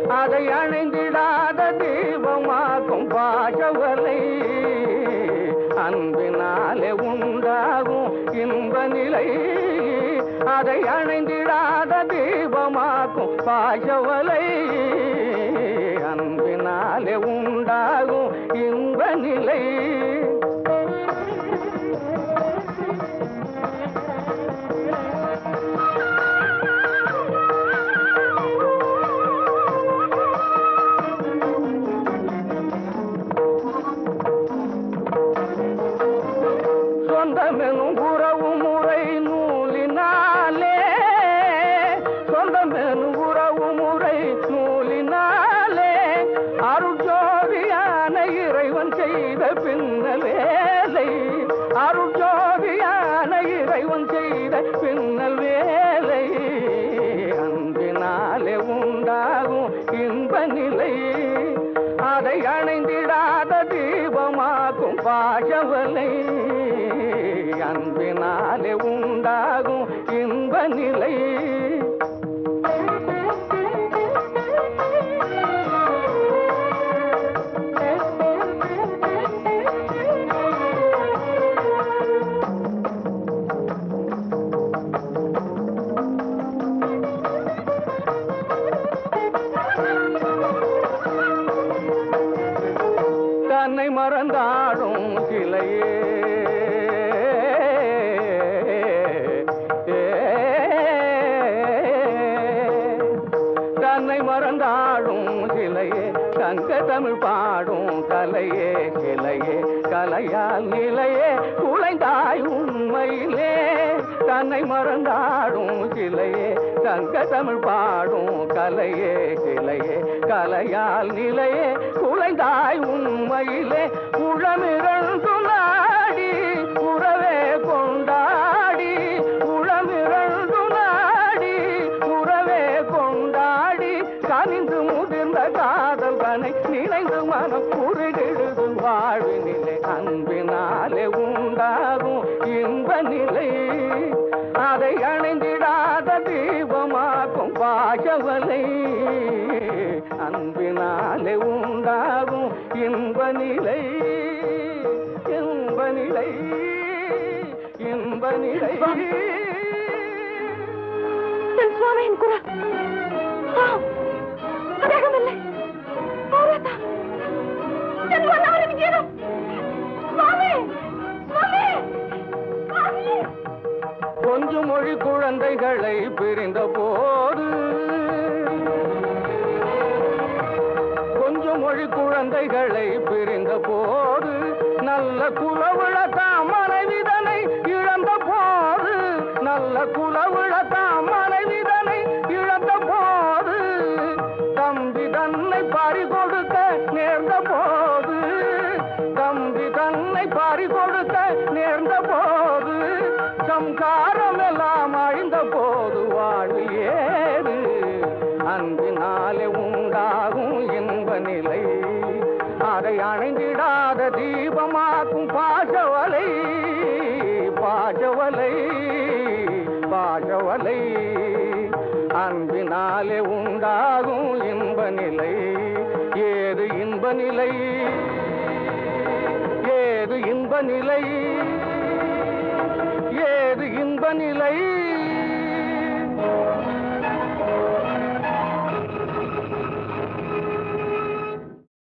அதை அணைந்திடாத தீபமாக்கும் பாசவலை அன்பினாலே உண்டாகும் இன்ப நிலை அதை அணைந்திடாத தீபமாக்கும் பாசவலை அன்பினாலே உண்டாகும் இன்ப நிலை சொந்தமெனும் உறவு முறை நூலினாலே சொந்தமெனும் உறவு முறை நூலினாலே அருஜோதியான இறைவன் செய்த பின்னல் வேலை அருஜோதியான இறைவன் செய்த பின்னல் வேலை அன்பினாலே உண்டாகும் இன்ப நிலை அதை அணைந்திடாத தீபமாக்கும் பாசவலை அன்பினாலே உண்டாகும் இன்ப நிலை தன்னை மறந்தாடும் சிலையே தன்னை மறந்தாடும் சிலையே தங்க தமிழ் பாடும் கலையே சிலையே கலையால் நிலையே குலைந்தாய் உண்மையிலே தன்னை மறந்தாடும் சிலையே தங்க தமிழ் பாடும் கலையே சிலையே கலையால் நிலையே குலைந்தாய் உண்மையிலே உளமிரண்டு நாடி உறவே கொண்டாடி உளமிரண்டு நாடி உறவே கொண்டாடி கனிந்து முதிர்ந்த காதல் தனை நினைந்து மனம் உருகிடுது வாழ்வினிலே அன்பினாலே உண்டாகும் இன்ப நிலை அதை அணைந்திடாத தீபமாக்கும் பாசவலை அன்பினாலே உண்டாகும் இன்ப நிலை இன்ப நிலை இன்ப நிலை என் சுவாமியின் குரல் ஆம், അദ്ദേഹമല്ലേ പൗരത്ത என் மன்னவரின் கீதம் சுவாமி சுவாமி சுவாமி கொஞ்சம் மொழி குழந்தைகளை பிரிந்த போது கொஞ்சம் மொழி குழந்தைகளை பிரிந்த போது நல்ல குலவிழ மனைவிதனை இழந்த போது நல்ல குலவிழ மனைவிதனை இழந்த போது தம்பி தன்னை பறி கொடுக்க நேர்ந்த போது தம்பி தன்னை பறி கொடுக்க நேர்ந்த போது சம்காரம் எல்லாம் அழிந்த போது வாழ்வு ஏது அன்பினாலே உண்டாகும் இன்ப நிலை அதை அணைந்திடாத தீபமாக்கும் பாசவலை பாசவலை பாசவலை அன்பினாலே உண்டாகும் இன்ப நிலை ஏது இன்ப நிலை ஏது இன்ப நிலை ஏது இன்ப நிலை